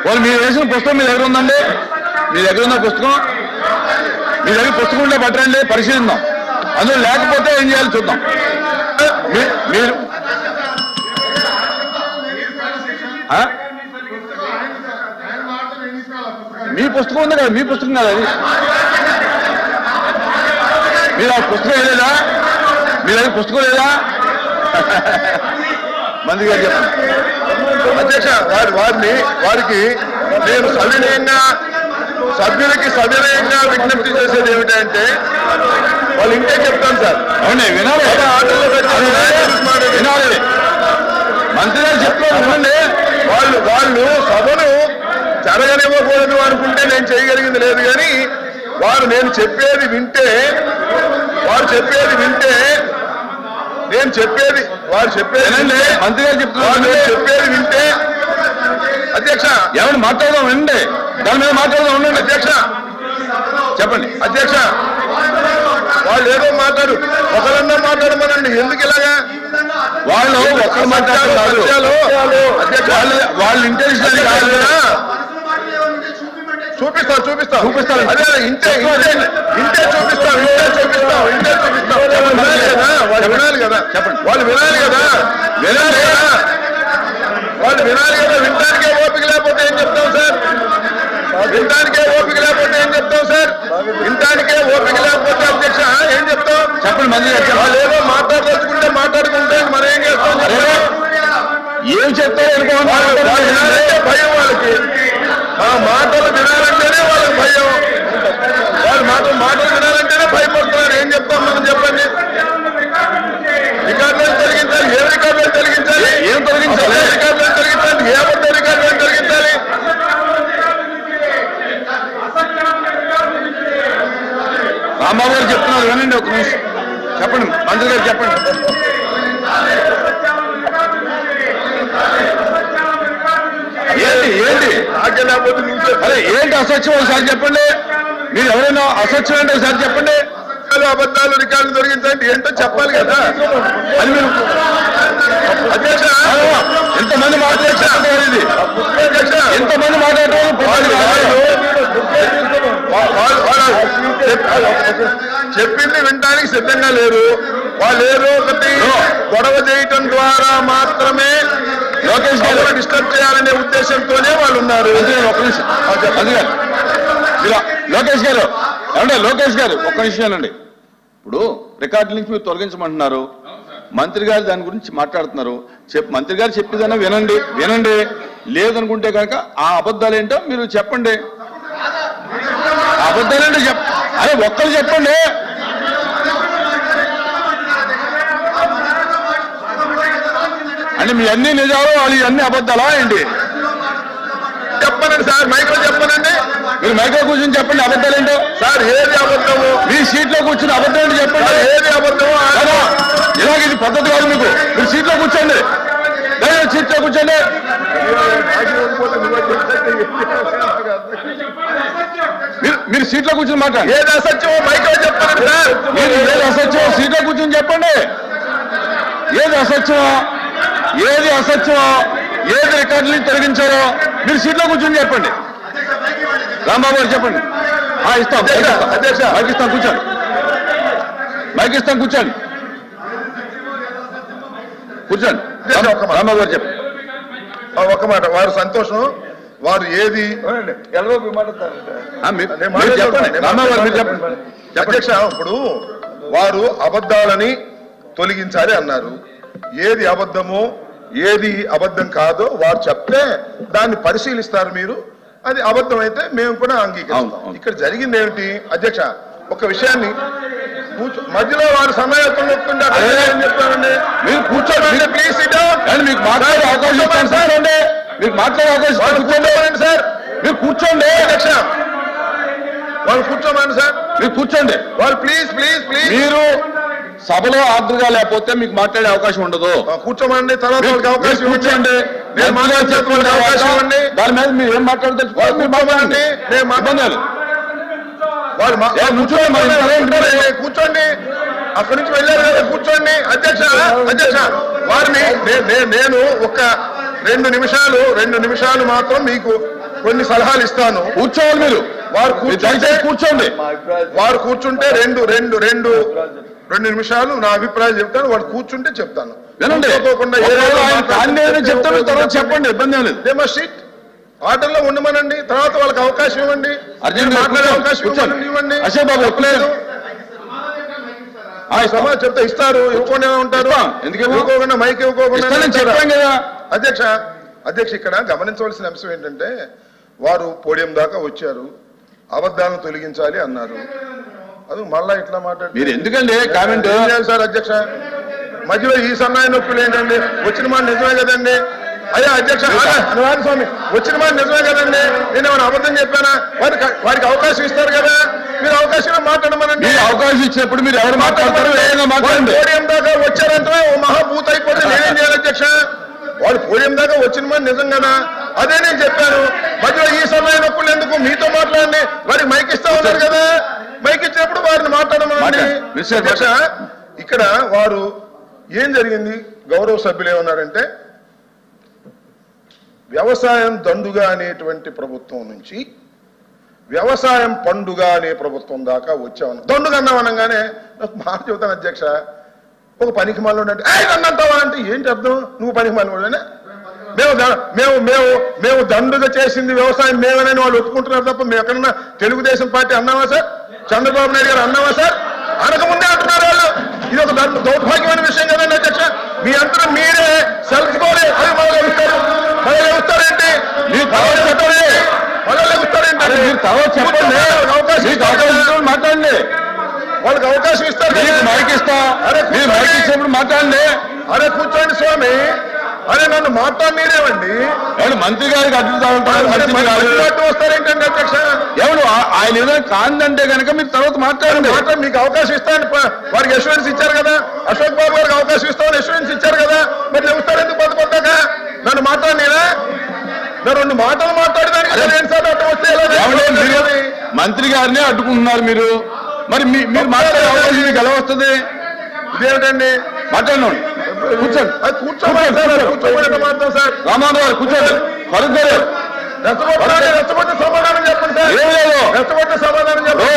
వాళ్ళు మీరు వేసిన పుస్తకం మీ దగ్గర ఉందండి మీ దగ్గర ఉన్న పుస్తకం మీ దగ్గర పుస్తకం ఉంటే పట్టరండి పరిశీలిద్దాం అందులో లేకపోతే ఏం చేయాలి చూద్దాం మీ- మీరు ఆ? మీ పుస్తకం ఉంది కదా మీ పుస్తకం కదా అది మీరు ఆ పుస్తకం లేదా మీ దగ్గర పుస్తకం లేదా మంది గారు చెప్పండి అధ్యక్ష వారి వారిని వారికి నేను సవినయంగా సభ్యులకి సవినయంగా విజ్ఞప్తి చేసేది ఏమిటంటే వాళ్ళు ఇంకే చెప్తాను సార్ అవునే వినాలి సభ ఆటల్లో పెట్టి వినాలి. వినాలి మంత్రి గారు చెప్తున్నారు వినండి వాళ్ళు వాళ్ళు సభను జరగనివ్వకూడదు అనుకుంటే నేను చేయగలిగింది లేదు కానీ వారు నేను చెప్పేది వింటే వారు చెప్పేది వింటే నేను చెప్పేది వారు చెప్పేది వినండి వింటే మంత్రి గారు చెప్తున్నారు వారు వినండి. నేను చెప్పేది వింటే అధ్యక్ష ఎవరు మాట్లాడదాం వినండి దాని మీద మాట్లాడదాం ఉండండి అధ్యక్ష చెప్పండి అధ్యక్ష వాళ్ళు ఏదో మాట్లాడు ఒకరన్నా మాట్లాడమనండి ఎందుకు ఇలాగా వాళ్ళు ఒక్కరు మాట్లాడుతున్నారు సత్యాలు, అధ్యక్ష వాళ్ళ వాళ్ళ ఇంటెన్షన్ అది కాదు అధ్యక్ష, చూపిస్తాం చూపిస్తాం చూపిస్తారు. అదే ఇంటే ఇంటే ఇంటే చూపిస్తాం ఇంటే చూపిస్తాం ఇంటే చూపిస్తాం వాళ్ళు వినాలి కదా వాళ్ళు వినాలి కదా చెప్పండి. వాళ్ళు వినాలి కదా వినాలి కదా వాళ్ళు వినాలి కదా వినడానికే ఓపిక లేకపోతే ఏం చెప్తాం సార్ వినడానికే ఓపిక లేకపోతే ఏం చెప్తాం సార్ వినడానికే ఓపిక లేకపోతే అధ్యక్ష ఏం చెప్తాం చెప్పండి మంత్రి గారు చెప్పండి వాళ్ళు ఏదో మాట్లాడదలుచుకుంటే మాట్లాడుకుంటే మనం ఏం చేస్తాం అరే, చెప్పండి? ఏం చెప్తారో వాళ్ళు వాళ్ళు వినాలంటే భయం వాళ్ళకి ఆ మాటలు వినాలంటేనే వాళ్ళకి భయం వాళ్ళ మాటలు మాటలు వినాలంటేనే భయపడుతున్నారు ఏం చెప్తాం మనం చెప్పండి రికార్డులను తొలగించాలి ఏ రికార్డులను తొలగించాలి ఏం తొలగించాలి? ఏ రికార్డులను తొలగించాలి ఏ అబద్ధ రికార్డులను తొలగించాలి రాంబాబు గారు చెప్తున్నారు వినండి ఒక నిమిషం చెప్పండి మంత్రి గారు చెప్పండి ఏంటి ఏంటి నాకే లేకపోతే నువ్వు చెప్పు. అరే ఏంటి అసత్యం ఒకసారి చెప్పండి మీరు ఎవరైనా అసత్యం అంటే ఒకసారి చెప్పండి అబద్ధాలు అబద్ధాలు రికార్డులు తొలగించండి ఏంటో చెప్పాలి కదా అది మీరు అధ్యక్ష అరే, ఎంతమంది మాట్లాడారు ఇది అధ్యక్ష ఎంతమంది మాట్లాడటం వాళ్ళు వా- వాళ్ళు- వాళ్ళు చెప్- చెప్పింది వినడానికి సిద్ధంగా లేరు వాళ్ళు ఏదో ఒకటి గొడవ చేయటం ద్వారా మాత్రమే లోకేష్ గారు డిస్టర్బ్ చేయాలనే ఉద్దేశంతోనే వాళ్ళు ఉన్నారు మంత్రి గారు ఒక్క నిమిషం మంత్రి గారు ఇలా లోకేష్ గారు ఏమంటే లోకేష్ గారు ఒక్క నిమిషం వినండి ఇప్పుడు రికార్డు నుంచి మీరు తొలగించమంటున్నారు మంత్రి గారు దాని గురించి మాట్లాడుతున్నారు చెప్ మంత్రి గారు చెప్పేదన్నా వినండి వినండి లేదనుకుంటే కనుక ఆ అబద్ధాలు ఏంటో మీరు చెప్పండి ఆ అబద్ధాలేంటో చెప్ అరే ఒక్కరు చెప్పండి అంటే మీ అన్ని నిజాలు వాళ్ళు అన్ని అబద్ధాలా ఏంటి చెప్పనండి సార్ మైక్రో చెప్పనండి మీరు మైక్రో కూర్చొని చెప్పండి అబద్ధాలు ఏంటో సార్ ఏది అబద్ధము మీ సీట్ లో కూర్చుని అబద్ధం ఏంటి చెప్పండి సార్, ఏది అబద్ధము కదా? ఇలాగ ఇది పద్ధతి కాదు మీకు మీరు సీట్ లో కూర్చోండి దయచేసి సీట్ లో కూర్చోండి మీరు మీరు సీట్ లో కూర్చొని మాట్లాడండి ఏది అసత్యమో మైక్రో చెప్పనండి సార్ మీరు ఏది అసత్యమో సీట్ లో కూర్చొని చెప్పండి ఏది అసత్యమో ఏది అసత్యమో ఏది రికార్డులు తొలగించారో మీరు సీట్ లో కూర్చొని చెప్పండి రాంబాబు గారు చెప్పండి ఆ, ఇస్తాం మైక్ ఇస్తాం. అధ్యక్ష. మైక్ ఇస్తాం కూర్చోండి మైక్ ఇస్తాం కూర్చోండి కూర్చోండి అధ్యక్ష, ఒక్క మాట. రాంబాబు గారు చెప్పండి ఆ, ఒక్క మాట వారు సంతోషం వారు ఏది ఆ, మీరు నేను మీరు చెప్పండి మాట్లాడుతున్నాను. రాంబాబు గారు మీరు చెప్పండి చెప్పండి అధ్యక్ష ఇప్పుడు వారు అబద్ధాలని తొలగించాలి అన్నారు ఏది అబద్ధమో ఏది అబద్ధం కాదో వారు చెప్తే దాన్ని పరిశీలిస్తారు మీరు అది అబద్ధం అయితే మేము కూడా అవును, అంగీకరిస్తాం అవును. ఇక్కడ జరిగింది ఏమిటి అధ్యక్ష ఒక విషయాన్ని కూర్చో మధ్యలో వారు సమయత్వం నొక్కుంటే అక్కడ అదే. ఏం చెప్తారండి మీరు కూర్చోండి ప్లీజ్ సిట్ కానీ మీకు మాట్లాడే అవకాశం ఇస్తాను కూర్చోండి మీకు మాట్లాడే అవకాశం ఇస్తాను వాళ్ళు కూర్చోండి కూర్చోమనండి సార్ మీరు కూర్చోండి అధ్యక్ష వాళ్ళు కూర్చోమని సార్ మీరు కూర్చోండి వాళ్ళు ప్లీజ్ ప్లీజ్ ప్లీజ్ మీరు సభలో హాజరుగా లేకపోతే మీకు మాట్లాడే అవకాశం ఉండదు కూర్చోమండి తర్వాత మీరు వాళ్ళకి అవకాశం మీరు కూర్చోండి నేను మంత్రిగా మాట్లాడే చెప్పిన అవకాశం ఇవ్వండి దాని మీద మీరు ఏం మాట్లాడదలుచుకోవాలి మీరు మాట్లాడండి నేను మా- ఇబ్బంది లేదు. వాళ్ళు మా- ఏ, కూర్చోండి, మరి కూర్చోండి, సరే, కూర్చోండి, కూర్చోండి అక్కడి నుంచి వెళ్ళారు కదా కూర్చోండి అధ్యక్ష అధ్యక్ష వారిని నే- నే- నేను ఒక రెండు నిమిషాలు రెండు నిమిషాలు మాత్రం మీకు కొన్ని సలహాలు ఇస్తాను కూర్చోవాలి మీరు వారు మీరు కూర్చుంటే దయచేసి కూర్చోండి వారు కూర్చుంటే రెండు రెండు రెండు రెండు నిమిషాలు నా అభిప్రాయం చెప్తాను వాడు కూర్చుంటే చెప్తాను వినండి కూర్చోకోకుండా ఏ ఒకవేళ రోజు ఆయన మాట్లాడితే కాండి అని చెప్తారు తర్వాత చెప్పండి ఇబ్బంది ఏం లేదు They must sit. ఆటల్లో ఉండమనండి తర్వాత వాళ్ళకి అవకాశం ఇవ్వండి అర్జున్ మీరు గారు మాట్లాడే కూర్చోండి, అవకాశం కూర్చోండి. ఇవ్వండి, ఇవ్వండి అశోక్ బాబు, తప్పలేదు ఆ, ఈ ఇస్తాం. సమాజం చెప్తే ఇస్తారు ఇవ్వకుండా ఉంటారు ఇస్తాం. ఎందుకు ఇవ్వం? ఇవ్వకోకుండా మైక్ ఇవ్వకోకుండా ఇస్తానని ఉంటారా? చెప్పాం కదా అధ్యక్ష అధ్యక్ష ఇక్కడ గమనించవలసిన అంశం ఏంటంటే వారు పోడియం దాకా వచ్చారు అబద్ధాలను తొలగించాలి అన్నారు అది మళ్ళా ఇట్లా మాట్లాడు మీరు ఎందుకండి కామెంట్ ఏం చేయాలి సార్ అధ్యక్ష మధ్యలో ఈ సన్నాయి నొప్పులు ఏంటండి వచ్చిన మాట నిజమే కదండి అయ్యా అధ్యక్ష అనురాధ స్వామి వచ్చిన మాట నిజమే కదండి నేను ఏమైనా అబద్ధం చెప్పానా వారికి వారికి అవకాశం ఇస్తారు కదా మీరు అవకాశం మాట్లాడమనండి మీరు అవకాశం ఇచ్చినప్పుడు మీరు ఎవరు మాట్లాడతారో వేగంగా మాట్లాడండి పోడియం దాకా వచ్చారంటే ఓ మహాభూత అయిపోతే నేనేం చేయాలి అధ్యక్ష వాళ్ళు పోడియం దాకా వచ్చిన మాట నిజం కదా అదే నేను చెప్పాను మధ్యలో ఈ సమయం నొప్పులు ఎందుకు మీతో మాట్లాడండి వారికి మైక్ ఇస్తా ఉన్నారు కదా మైక్ ఇచ్చినప్పుడు వారిని మాట్లాడమనండి మాట్లాడు. మిస్టర్ అధ్యక్ష ఇక్కడ వారు ఏం జరిగింది గౌరవ సభ్యులు ఏమన్నారంటే వ్యవసాయం దండుగా అనేటువంటి ప్రభుత్వం నుంచి వ్యవసాయం పండుగ అనే ప్రభుత్వం దాకా వచ్చామని దండుగ అన్నాం అనగానే నాకు మాట చెబుతాను అధ్యక్ష ఒక పనికి మాలో అంటే "ఏయ్, నన్ను అంటావా అంటే ఏంటి అర్థం నువ్వు పనికి మాలోనే మేము ద- మేము మేము మేము దండుగా చేసింది వ్యవసాయం మేమేనని వాళ్ళు ఒప్పుకుంటున్నారు తప్ప మేము ఎక్కడన్నా తెలుగుదేశం పార్టీ అన్నావా సార్ చంద్రబాబు నాయుడు గారు అన్నావా సార్ అనకముందే అంటున్నారు వాళ్ళు ఇది ఒక దౌ- దౌర్భాగ్యమైన విషయం కదండి అధ్యక్ష మీ అంతరం మీరే సెల్ఫ్ గోలే అది మళ్ళీ ఇస్తారు మళ్ళీ ఇస్తారేంటి మీరు తర్వాత చెప్పండి మళ్ళీ ఇస్తారేంటి అరే మీరు తర్వాత చెప్పండి వాళ్ళకి అవకాశం మీకు ఇస్తారు అవకాశం కదా. ఇచ్చినప్పుడు మాట్లాడండి వాళ్ళకి అవకాశం ఇస్తారు మీకు కదా. మైక్ ఇస్తా అరే మీరు మైక్ ఇచ్చినప్పుడు మాట్లాడండి అరే కూర్చోండి స్వామి అరే నన్ను మాట్లాడినీరేమండి ఎవడు మంత్రి గారికి అడ్డు తాగుతారు అరే మంత్రి గారు మాట్లాడుతూ వస్తారేంటండి అధ్యక్ష ఎవడు ఆ- ఆయన ఏదైనా కాందంటే కనుక మీరు తర్వాత మాట్లాడండి మాట మీకు అవకాశం ఇస్తాను వారికి అష్యూరెన్స్ ఇచ్చారు కదా అశోక్ బాబు గారికి అవకాశం ఇస్తామని అష్యూరెన్స్ ఇచ్చారు కదా మరి లేవుస్తారు ఎందుకు పదకొందాక నన్ను మాట్లాడినా నా రెండు మాటలు మాట్లాడడానికి అరే, రెండు సార్లు అడ్డం వస్తే ఎలా ఎవడే మీరు జరుగుతుంది? మంత్రి గారిని అడ్డుకుంటున్నారు మీరు మరి మీ- మీరు మాట్లాడే అవకాశం మీకు ఎలా వస్తుంది ఇదేమిటండి మాట్లాడండి కూర్చోండి అది కూర్చోమని సార్ కూర్చోమని మాట్లాడతాం సార్ రామారావు గారు కూర్చోండి ఫరూక్ గారు రెచ్చగొట్టాలి రెచ్చగొట్టి సమాధానం చెప్పండి సార్ ఏం లేదు రెచ్చగొట్టి సమాధానం చెప్పండి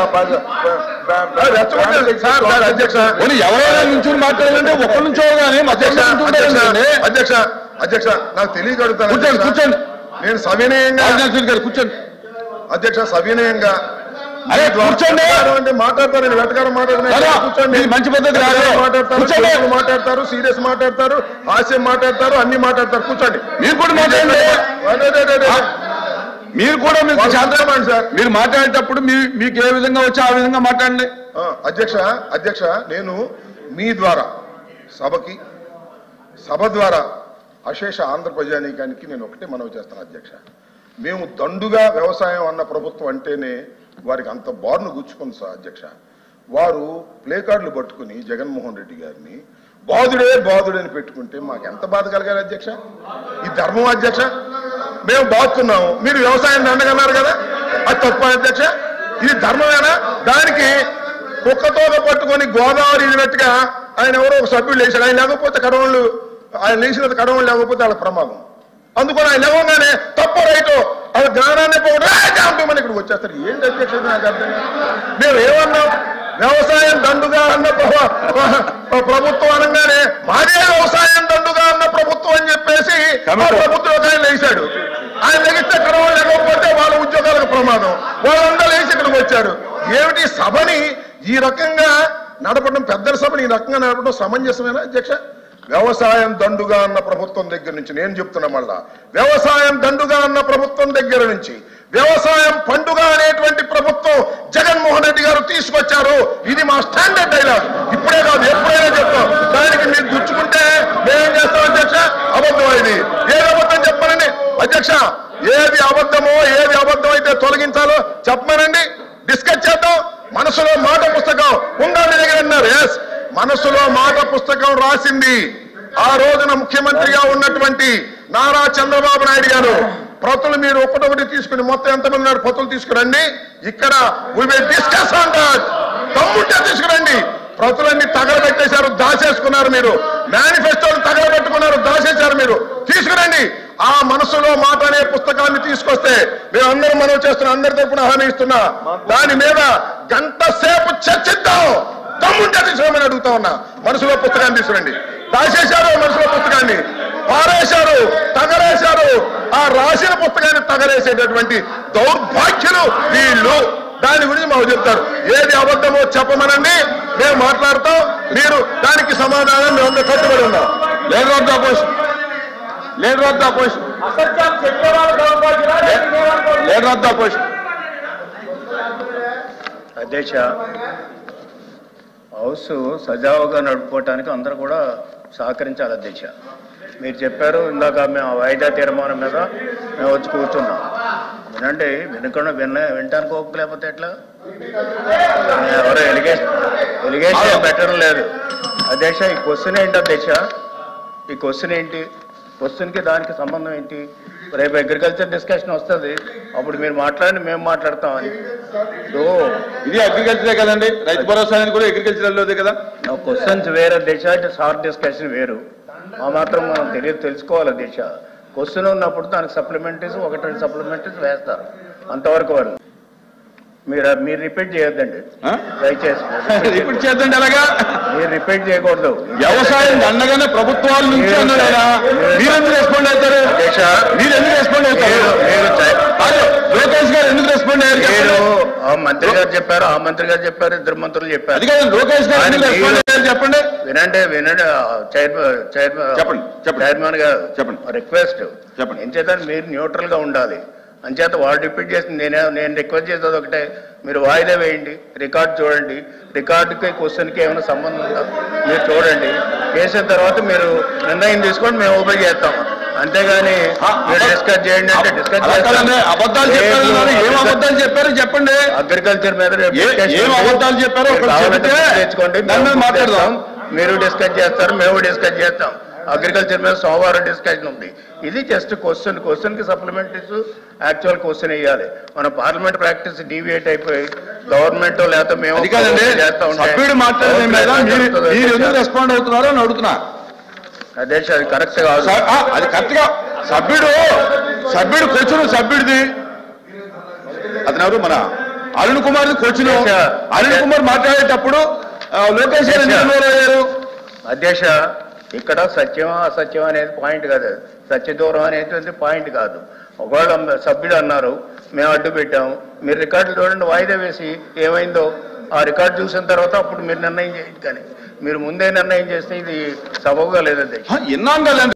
రెచ్చగొట్టి సార్ సార్ అధ్యక్ష పోనీ ఎవరైనా నుంచి మాట్లాడాలంటే ఒక్కరి నుంచో కానీ అధ్యక్ష మధ్య అధ్యక్ష అధ్యక్ష అధ్యక్ష నాకు తెలియగలుగుతాను కూర్చోండి, అధ్యక్ష. కూర్చోండి. నేను సవినయంగా రాజ్నాథ్ గారు కూర్చోండి అధ్యక్ష సవినయంగా అరే, మీ ద్వారా కూర్చోండి. వెటకారం అంటే మాట్లాడతారు నేను వెటకారం మాట్లాడుతున్నా అరే, కూర్చోండి ఇది మంచి పద్ధతి కాదు. వెటకారం మాట్లాడతారు కూర్చోండి. జోకులు మాట్లాడతారు సీరియస్ మాట్లాడతారు హాస్యం మాట్లాడతారు అన్ని మాట్లాడతారు కూర్చోండి మీరు కూడా మాట్లాడండి అదే, అదే, అదే, అదే. మీరు కూడా మీకు వాళ్ళు శాంతం మాట్లాడమని సార్ మీరు మాట్లాడేటప్పుడు మీ మీకు ఏ విధంగా వచ్చి ఆ విధంగా మాట్లాడండి ఆ, అధ్యక్ష అధ్యక్ష నేను మీ ద్వారా సభకి సభ ద్వారా అశేష ఆంధ్ర ప్రజానీకానికి నేను ఒకటే మనవి చేస్తాను అధ్యక్ష మేము దండుగా వ్యవసాయం అన్న ప్రభుత్వం అంటేనే వారికి అంత బారును గుచ్చుకుంది సార్ అధ్యక్ష వారు ప్లే కార్డులు పట్టుకుని జగన్మోహన్ రెడ్డి గారిని బాధుడే బాధుడే అని పెట్టుకుంటే మాకు ఎంత బాధ కలగాలి అధ్యక్ష ఈ ధర్మం అధ్యక్ష మేము బాగుతున్నాము మీరు వ్యవసాయం దండగన్నారు కదా అది తప్ప అధ్యక్ష ఇది ధర్మమేనా దానికి కుక్కతోక పట్టుకొని గోదావరి ఇదినట్టుగా ఆయన ఎవరో ఒక సభ్యుడు లేచాడు ఆయన లేకపోతే కడవళ్ళు ఆయన లేచిన కడవలు లేకపోతే వాళ్ళ ప్రమాదం అందుకని ఆయన లేవగానే తప్పు రైటు వాళ్ళ జ్ఞానాన్ని పోగొట్టుమని ఇక్కడికి వచ్చేస్తారు ఏంటి అధ్యక్ష ఇది నాకు అర్థం కాదు. మేము ఏమన్నాం వ్యవసాయం దండుగా అన్న ప్ర- ప్ర- ప్రభుత్వం అనగానే మాదే వ్యవసాయం దండుగా అన్న ప్రభుత్వం అని చెప్పేసి ఆ కమిటీ. ప్రభుత్వం ఒక ఆయన లేచాడు ఆయన లెగిస్తే కడవలు లేకపోతే వాళ్ళ ఉద్యోగాలకు ప్రమాదం వాళ్ళందరూ లేచి ఇక్కడికి వచ్చారు ఏమిటి సభని ఈ రకంగా నడపడం పెద్దల సభని ఈ రకంగా నడపడం సమంజసమేనా అధ్యక్ష వ్యవసాయం దండుగా అన్న ప్రభుత్వం దగ్గర నుంచి నేను చెప్తున్నా మళ్ళా వ్యవసాయం దండుగా అన్న ప్రభుత్వం దగ్గర నుంచి వ్యవసాయం పండుగ అనేటువంటి ప్రభుత్వం జగన్మోహన్ రెడ్డి గారు తీసుకొచ్చారు ఇది మా స్టాండర్డ్ డైలాగ్ ఇప్పుడే కాదు ఎప్పుడైనా చెప్తాం దానికి మీరు గుచ్చుకుంటే మేమేం చేస్తాం అధ్యక్ష అబద్ధం ఇది ఏది అబద్ధం చెప్పనండి అధ్యక్ష ఏది అబద్ధమో ఏది అబద్ధం అయితే తొలగించాలో చెప్పమనండి డిస్కస్ చేద్దాం మనసులో మాట పుస్తకం ఉండాలి దగ్గర అన్నారు ఎస్ మనసులో మాట పుస్తకం రాసింది ఆ రోజున ముఖ్యమంత్రిగా ఉన్నటువంటి నారా చంద్రబాబు నాయుడు గారు ప్రతులు మీరు ఒకటొకటి తీసుకుని మొత్తం ఎంతమంది ఉన్నారు ప్రతులు తీసుకురండి ఇక్కడ డిస్కస్ ఆన్ దట్ తమ్ముంటే తీసుకురండి ప్రతులన్నీ తగలబెట్టేశారు దాచేసుకున్నారు మీరు మేనిఫెస్టోలు తగలబెట్టుకున్నారు దాచేశారు మీరు తీసుకురండి ఆ మనసులో మాట అనే పుస్తకాన్ని తీసుకొస్తే మేమందరం మనం చేస్తున్న అందరి తరపున హామీ ఇస్తున్నా దాని మీద గంట సేపు చర్చిద్దాం దమ్ముంటే తీసుకోమని అడుగుతా ఉన్నా మనసులో పుస్తకాన్ని తీసుకురండి రాసేశారు మనసులో పుస్తకాన్ని పారేశారు తగలేశారు ఆ రాసిన పుస్తకాన్ని తగలేసేటటువంటి దౌర్భాగ్యులు వీళ్ళు దాని గురించి మాకు చెప్తారు ఏది అబద్ధమో చెప్పమనండి మేము మాట్లాడతాం మీరు దానికి సమాధానం మేము అందరూ కట్టుబడి ఉన్నాం leader of the opposition leader of the opposition leader of the opposition అధ్యక్ష హౌస్ సజావుగా నడుపుకోవటానికి అందరూ కూడా సహకరించాలి అధ్యక్ష మీరు చెప్పారు ఇందాక మేము ఆ వాయిదా తీర్మానం మీద మేము వచ్చి కూర్చున్నాం వినండి వినకుండా విన్న వినటానికి ఓపిక లేకపోతే ఎట్లా ఎవరో ఎలిగేషన్ ఎలిగేషన్ పెట్టడం లేదు అధ్యక్ష ఈ క్వశ్చన్ ఏంటి అధ్యక్ష ఈ క్వశ్చన్ ఏంటి క్వశ్చన్కి దానికి సంబంధం ఏంటి రేపు అగ్రికల్చర్ డిస్కషన్ వస్తుంది అప్పుడు మీరు మాట్లాడి మేము మాట్లాడతామని ఇప్పుడు ఇది అగ్రికల్చరే కదండి రైతు భరోసా అనేది కూడా అగ్రికల్చర్ లోదే కదా నా క్వశ్చన్స్ వేరే దిశ షార్ట్ డిస్కషన్ వేరు ఆ మాత్రం మనం తెలియదు తెలుసుకోవాలి దిశ క్వశ్చన్ ఉన్నప్పుడు దానికి సప్లిమెంటరీస్ ఒకటి రెండు సప్లిమెంటరీస్ వేస్తారు అంతవరకు వాళ్ళు మీరు మీరు రిపీట్ చేయొద్దండి ఆ? దయచేసి రిపీట్ చేద్దండి అలాగా మీరు రిపీట్ చేయకూడదు వ్యవసాయం దండగానే ప్రభుత్వాల నుంచి అన్నారు ఆయన మీరు ఎందుకు రెస్పాండ్ అవుతారు దిశ మీరు ఎందుకు రెస్పాండ్ అవుతారు మీరు మీరు చ- కాదు, లోకేష్ గారు ఎందుకు రెస్పాండ్ అయ్యారు మీరు చెప్పండి. ఆ మంత్రి గారు చెప్పారు ఆ మంత్రి గారు చెప్పారు ఇద్దరు మంత్రులు చెప్పారు అది కాదు లోకేష్ గారు ఎందుకు ఆయన రెస్పాండ్ అయ్యారు చెప్పండి వినండి వినండి చైర్మన్ చైర్మన్ చెప్పండి, చెప్పండి. చైర్మన్ గారు చెప్పండి. రిక్వెస్ట్ చెప్పండి. ఏం చేత మీరు న్యూట్రల్ గా ఉండాలి అంచేత వాళ్ళు రిపీట్ చేసింది నేనే నేను రిక్వెస్ట్ చేసేది ఒకటే మీరు వాయిదా వేయండి రికార్డ్ చూడండి రికార్డుకి క్వశ్చన్కి ఏమైనా సంబంధం ఉందా మీరు చూడండి చేసిన తర్వాత మీరు నిర్ణయం తీసుకొని మేము ఓపెన్ చేస్తాం అంతేగాని ఆ, మీరు అబద్ధ- డిస్కస్ చేయండి అంటే డిస్కస్ అలా కాదండి, అబద్ధాలు చెప్పారు అన్నారు. ఏం అబద్ధాలు చెప్పారు చెప్పండి అగ్రికల్చర్ మీద రేపు ఏ- discussion ఏం ఉంది. అబద్ధాలు చెప్పారో మీరు ఒకటి కావాలంటే చెబితే తెచ్చుకోండి దాని మీద మేము మాట్లాడదాం. చేస్తాం. మీరు డిస్కస్ చేస్తారు మేము డిస్కస్ చేస్తాం అగ్రికల్చర్ మీద సోమవారం డిస్కషన్ ఉంది ఇది జస్ట్ క్వశ్చన్ క్వశ్చన్ కి సప్లిమెంటరీస్ యాక్చువల్ క్వశ్చన్ వేయాలి మన పార్లమెంట్ ప్రాక్టీస్ డీవియేట్ అయిపోయి గవర్నమెంట్ లేకపోతే మేము అది కాదండి చేస్తా ఉంటే సభ్యుడు మాట్లాడే మీద మీరు మీరు ఎందుకు రెస్పాండ్ అవుతున్నారో అని అడుగుతున్నా అధ్యక్ష అది కరెక్ట్ కాదు స- ఆ, అది కరెక్ట్ గా సభ్యుడు సభ్యుడు కూర్చుని సభ్యుడిది అతను ఎవరు మన అరుణ్ కుమార్ కూర్చుని Yes, sir. అరుణ్ కుమార్ మాట్లాడేటప్పుడు ఆ, లోకేష్ గారు Yes, ఎందుకు sir. involve అయ్యారు అధ్యక్ష ఇక్కడ సత్యం అసత్యం అనేది పాయింట్ కాదు సత్య దూరం అనేది పాయింట్ కాదు ఒకవేళ సభ్యుడు అన్నారు మేము అడ్డు పెట్టాము మీరు రికార్డులు చూడండి వాయిదా వేసి ఏమైందో ఆ రికార్డు చూసిన తర్వాత అప్పుడు మీరు నిర్ణయం చేయండి కానీ మీరు ముందే నిర్ణయం చేస్తే ఇది సబబుగా లేదు అధ్యక్ష ఆ, విన్నాం కదండి